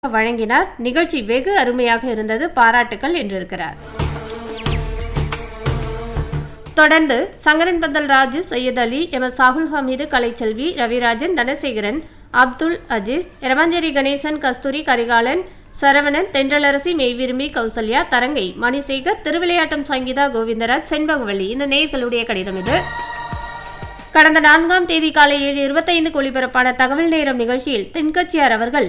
வழங்கினார் நிகழ்ச்சி வெகு அருமையாக இருந்தது பாராட்டுக்கள் என்றிருக்கிறார் தொடர்ந்து சங்கரன்பந்தல் ராஜு சையத் அலி எம் எஸ் சாகுல் ஹமீது கலைச்செல்வி ரவிராஜன் தனசேகரன் அப்துல் அஜீஸ் இரமஞ்சேரி கணேசன் கஸ்தூரி கரிகாலன் சரவணன் தென்றலரசி மெய்விரும்பி கௌசல்யா தரங்கை மணிசேகர் திருவிளையாட்டம் சங்கீதா கோவிந்தராஜ் செண்பகவள்ளி இந்த நேர்களுடைய கடிதம் இது கடந்த நான்காம் தேதி காலை ஏழு இருபத்தைந்துக்கு ஒளிபரப்பான தகவல் நேரம் நிகழ்ச்சியில் தென்கட்சியார் அவர்கள்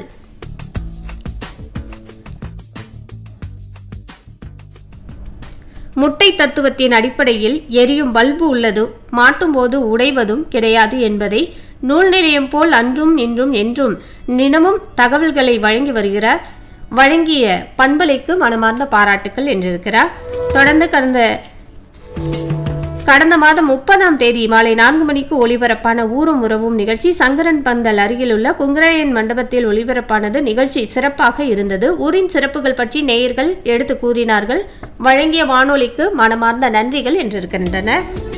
முட்டை தத்துவத்தின் அடிப்படையில் எரியும் பல்பு உள்ளது மாட்டும் போது உடைவதும் கிடையாது என்பதை நூல் நிலையம் போல் அன்றும் இன்றும் என்றும் தினமும் தகவல்களை வழங்கி வருகிறார் வழங்கிய பண்பலைக்கு மனமார்ந்த பாராட்டுக்கள் என்றிருக்கிறார் தொடர்ந்து கடந்த கடந்த மாதம் முப்பதாம் தேதி மாலை நான்கு மணிக்கு ஒளிபரப்பான ஊரும் உறவும் நிகழ்ச்சி சங்கரன் பந்தல் அருகிலுள்ள குங்கராயன் மண்டபத்தில் ஒளிபரப்பானது நிகழ்ச்சி சிறப்பாக இருந்தது ஊரின் சிறப்புகள் பற்றி நேயர்கள் எடுத்து கூறினார்கள் வழங்கிய வானொலிக்கு மனமார்ந்த நன்றிகள் என்றிருக்கின்றன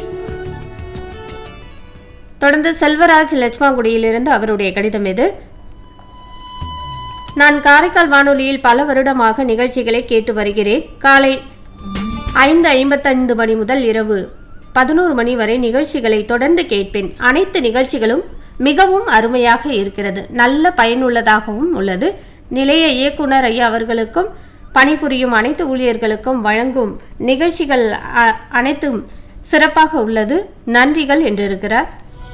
தொடர்ந்து செல்வராஜ் லட்சுமாங்குடியிலிருந்து அவருடைய கடிதம் இது நான் காரைக்கால் வானொலியில் பல வருடமாக நிகழ்ச்சிகளை கேட்டு வருகிறேன் காலை ஐந்து ஐம்பத்தைந்து மணி முதல் இரவு பதினோரு மணி வரை நிகழ்ச்சிகளை தொடர்ந்து கேட்பேன் அனைத்து நிகழ்ச்சிகளும் மிகவும் அருமையாக இருக்கிறது நல்ல பயனுள்ளதாகவும் உள்ளது நிலைய இயக்குனர் ஐயா அவர்களுக்கும் பணிபுரியும் அனைத்து ஊழியர்களுக்கும் வழங்கும் நிகழ்ச்சிகள் அ- அனைத்தும் சிறப்பாக உள்ளது நன்றிகள் என்றிருக்கிறார்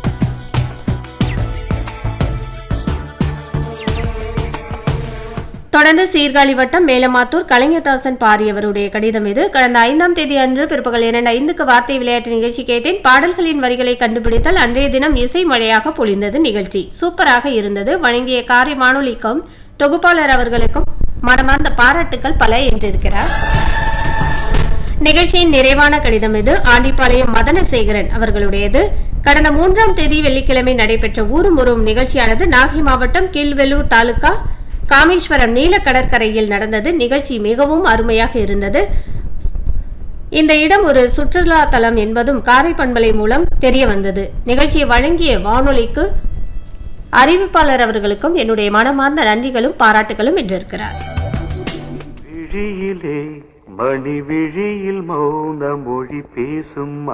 தொடர்ந்து சீர்காழி வட்டம் மேலமாத்தூர் கலைஞதாசன் பாரியவருடைய கடிதம் இது கடந்த ஐந்தாம் தேதி அன்று பிற்பகல் இரண்டு ஐந்துக்கு வார்த்தை விளையாட்டு நிகழ்ச்சி கேட்டேன் பாடல்களின் வரிகளை கண்டுபிடித்தால் அன்றைய தினம் இசை மழையாக பொழிந்தது நிகழ்ச்சி சூப்பராக இருந்தது வழங்கிய காரை வானொலிக்கும் தொகுப்பாளர் அவர்களுக்கும் மனமார்ந்த பாராட்டுக்கள் பல என்றிருக்கிறார் நிகழ்ச்சியின் நிறைவான கடிதம் இது ஆண்டிப்பாளையம் மதனசேகரன் அவர்களுடையது கடந்த மூன்றாம் தேதி வெள்ளிக்கிழமை நடைபெற்ற ஊரும் உருவும் நிகழ்ச்சியானது நாகை மாவட்டம் கீழ்வெள்ளூர் தாலுகா காமேஸ்வரம் நீல கடற்கரையில் நடந்தது நிகழ்ச்சி மிகவும் அருமையாக இருந்தது இந்த இடம் ஒரு சுற்றுலா தலம் என்பதும் காரை பண்பலை மூலம் தெரிய வந்தது நிகழ்ச்சியை வழங்கிய வானொலிக்கு அறிவிப்பாளர் அவர்களுக்கும் என்னுடைய மனமார்ந்த நன்றிகளும் பாராட்டுகளும் என்றிருக்கிறார் விழியிலே மணி விழியில் மௌன மொழி பேசும்